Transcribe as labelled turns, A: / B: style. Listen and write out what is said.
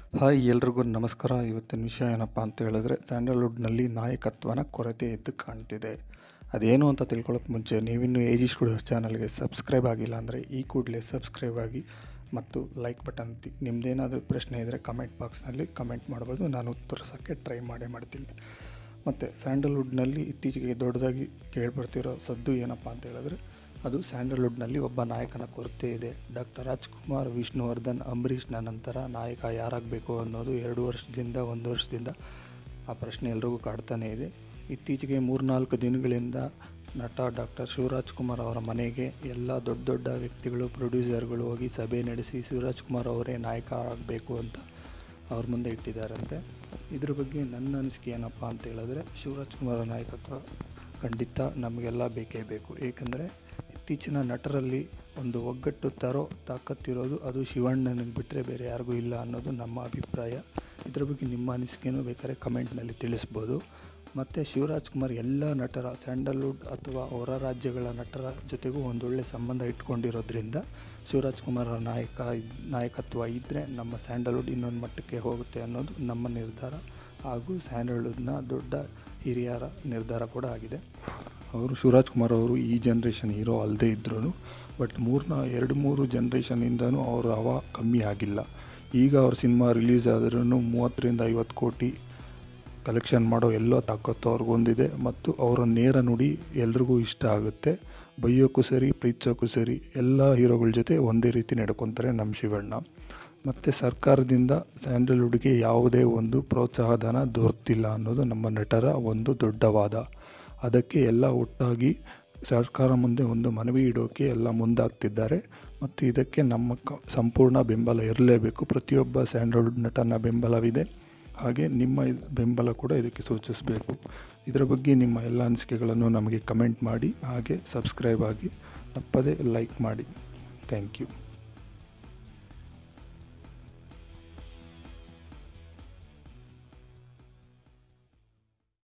A: hi ಎಲ್ರಿಗೂ ನಮಸ್ಕಾರ ಇವತ್ತಿನ ವಿಷಯ ಏನಪ್ಪ ಅಂತ ಹೇಳಿದ್ರೆ ಸ್ಯಾಂಡಲ್ವುಡ್ನಲ್ಲಿ ನಾಯಕತ್ವನ ಕೊರತೆ ಎದ್ದು ಕಾಣ್ತಿದೆ ಅದೇನು ಅಂತ ತಿಳ್ಕೊಳ್ಳೋಕೆ ಮುಂಚೆ ನೀವಿನ್ನೂ ಎ ಜಿ ಸ್ಟುಡಿಯೋಸ್ ಚಾನಲ್ಗೆ ಸಬ್ಸ್ಕ್ರೈಬ್ ಆಗಿಲ್ಲ ಅಂದರೆ ಈ ಕೂಡಲೇ ಸಬ್ಸ್ಕ್ರೈಬ್ ಆಗಿ ಮತ್ತು ಲೈಕ್ ಬಟನ್ ತಿ ನಿಮ್ಮದೇನಾದರೂ ಪ್ರಶ್ನೆ ಇದ್ದರೆ ಕಮೆಂಟ್ ಬಾಕ್ಸ್ನಲ್ಲಿ ಕಮೆಂಟ್ ಮಾಡ್ಬೋದು ನಾನು ಉತ್ತರಿಸೋಕ್ಕೆ ಟ್ರೈ ಮಾಡೇ ಮಾಡ್ತೀನಿ ಮತ್ತು ಸ್ಯಾಂಡಲ್ವುಡ್ನಲ್ಲಿ ಇತ್ತೀಚೆಗೆ ದೊಡ್ಡದಾಗಿ ಕೇಳ್ಬರ್ತಿರೋ ಸದ್ದು ಏನಪ್ಪ ಅಂತ ಹೇಳಿದ್ರೆ ಅದು ಸ್ಯಾಂಡಲ್ವುಡ್ನಲ್ಲಿ ಒಬ್ಬ ನಾಯಕನ ಕೊರತೆ ಇದೆ ಡಾಕ್ಟರ್ ರಾಜ್ಕುಮಾರ್ ವಿಷ್ಣುವರ್ಧನ್ ಅಂಬರೀಷ್ನ ನಂತರ ನಾಯಕ ಯಾರಾಗಬೇಕು ಅನ್ನೋದು ಎರಡು ವರ್ಷದಿಂದ ಒಂದು ವರ್ಷದಿಂದ ಆ ಪ್ರಶ್ನೆ ಎಲ್ರಿಗೂ ಕಾಡ್ತಾನೇ ಇದೆ ಇತ್ತೀಚೆಗೆ ಮೂರ್ನಾಲ್ಕು ದಿನಗಳಿಂದ ನಟ ಡಾಕ್ಟರ್ ಶಿವರಾಜ್ ಕುಮಾರ್ ಅವರ ಮನೆಗೆ ಎಲ್ಲ ದೊಡ್ಡ ದೊಡ್ಡ ವ್ಯಕ್ತಿಗಳು ಪ್ರೊಡ್ಯೂಸರ್ಗಳು ಹೋಗಿ ಸಭೆ ನಡೆಸಿ ಶಿವರಾಜ್ ಕುಮಾರ್ ಅವರೇ ನಾಯಕ ಆಗಬೇಕು ಅಂತ ಅವ್ರ ಮುಂದೆ ಇಟ್ಟಿದ್ದಾರಂತೆ ಇದ್ರ ಬಗ್ಗೆ ನನ್ನ ಅನಿಸಿಕೆ ಏನಪ್ಪ ಅಂತ ಹೇಳಿದ್ರೆ ಶಿವರಾಜ್ ಕುಮಾರ ನಾಯಕತ್ವ ಖಂಡಿತ ನಮಗೆಲ್ಲ ಬೇಕೇ ಬೇಕು ಏಕೆಂದರೆ ಇತ್ತೀಚಿನ ನಟರಲ್ಲಿ ಒಂದು ಒಗ್ಗಟ್ಟು ತರೋ ತಾಕತ್ತಿರೋದು ಅದು ಶಿವಣ್ಣನಿಗೆ ಬಿಟ್ಟರೆ ಬೇರೆ ಯಾರಿಗೂ ಇಲ್ಲ ಅನ್ನೋದು ನಮ್ಮ ಅಭಿಪ್ರಾಯ ಇದ್ರ ಬಗ್ಗೆ ನಿಮ್ಮ ಅನಿಸಿಕೆನೂ ಬೇಕಾದ್ರೆ ಕಮೆಂಟ್ನಲ್ಲಿ ತಿಳಿಸ್ಬೋದು ಮತ್ತು ಶಿವರಾಜ್ ಕುಮಾರ್ ಎಲ್ಲ ನಟರ ಸ್ಯಾಂಡಲ್ವುಡ್ ಅಥವಾ ಹೊರ ರಾಜ್ಯಗಳ ನಟರ ಜೊತೆಗೂ ಒಂದೊಳ್ಳೆ ಸಂಬಂಧ ಇಟ್ಕೊಂಡಿರೋದ್ರಿಂದ ಶಿವರಾಜ್ ಕುಮಾರ್ ನಾಯಕ ನಾಯಕತ್ವ ಇದ್ದರೆ ನಮ್ಮ ಸ್ಯಾಂಡಲ್ವುಡ್ ಇನ್ನೊಂದು ಮಟ್ಟಕ್ಕೆ ಹೋಗುತ್ತೆ ಅನ್ನೋದು ನಮ್ಮ ನಿರ್ಧಾರ ಹಾಗೂ ಸ್ಯಾಂಡಲ್ವುಡ್ನ ದೊಡ್ಡ ಹಿರಿಯರ ನಿರ್ಧಾರ ಕೂಡ ಆಗಿದೆ ಅವರು ಶಿವರಾಜ್ ಕುಮಾರ್ ಅವರು ಈ ಜನ್ರೇಷನ್ ಹೀರೋ ಅಲ್ಲದೇ ಇದ್ದರೂ ಬಟ್ ಮೂರನ್ನ ಎರಡು ಮೂರು ಜನ್ರೇಷನಿಂದನೂ ಅವರ ಹವ ಕಮ್ಮಿ ಆಗಿಲ್ಲ ಈಗ ಅವ್ರ ಸಿನಿಮಾ ರಿಲೀಸ್ ಆದ್ರೂ ಮೂವತ್ತರಿಂದ ಐವತ್ತು ಕೋಟಿ ಕಲೆಕ್ಷನ್ ಮಾಡೋ ಎಲ್ಲೋ ತಾಕತ್ತು ಅವ್ರಿಗೊಂದಿದೆ ಮತ್ತು ಅವರ ನೇರ ನುಡಿ ಎಲ್ರಿಗೂ ಇಷ್ಟ ಆಗುತ್ತೆ ಬೈಯೋಕ್ಕೂ ಸರಿ ಪ್ರೀತಿಸೋಕ್ಕೂ ಸರಿ ಎಲ್ಲ ಹೀರೋಗಳ ಜೊತೆ ಒಂದೇ ರೀತಿ ನಡ್ಕೊತಾರೆ ನಮ್ಮ ಶಿವಣ್ಣ ಮತ್ತು ಸರ್ಕಾರದಿಂದ ಸ್ಯಾಂಡಲ್ವುಡ್ಗೆ ಯಾವುದೇ ಒಂದು ಪ್ರೋತ್ಸಾಹಧನ ದೊರೆತಿಲ್ಲ ಅನ್ನೋದು ನಮ್ಮ ನಟರ ಒಂದು ದೊಡ್ಡ ವಾದ ಅದಕ್ಕೆ ಎಲ್ಲ ಒಟ್ಟಾಗಿ ಸರ್ಕಾರ ಮುಂದೆ ಒಂದು ಮನವಿ ಇಡೋಕ್ಕೆ ಎಲ್ಲ ಮುಂದಾಗ್ತಿದ್ದಾರೆ ಮತ್ತು ಇದಕ್ಕೆ ನಮ್ಮ ಕ ಸಂಪೂರ್ಣ ಬೆಂಬಲ ಇರಲೇಬೇಕು ಪ್ರತಿಯೊಬ್ಬ ಸ್ಯಾಂಡಲ್ವುಡ್ ನಟನ ಬೆಂಬಲವಿದೆ ಹಾಗೆ ನಿಮ್ಮ ಬೆಂಬಲ ಕೂಡ ಇದಕ್ಕೆ ಸೂಚಿಸಬೇಕು ಇದರ ಬಗ್ಗೆ ನಿಮ್ಮ ಎಲ್ಲ ಅನಿಸಿಕೆಗಳನ್ನು ನಮಗೆ ಕಮೆಂಟ್ ಮಾಡಿ ಹಾಗೆ ಸಬ್ಸ್ಕ್ರೈಬ್ ಆಗಿ ತಪ್ಪದೇ ಲೈಕ್ ಮಾಡಿ ಥ್ಯಾಂಕ್ ಯು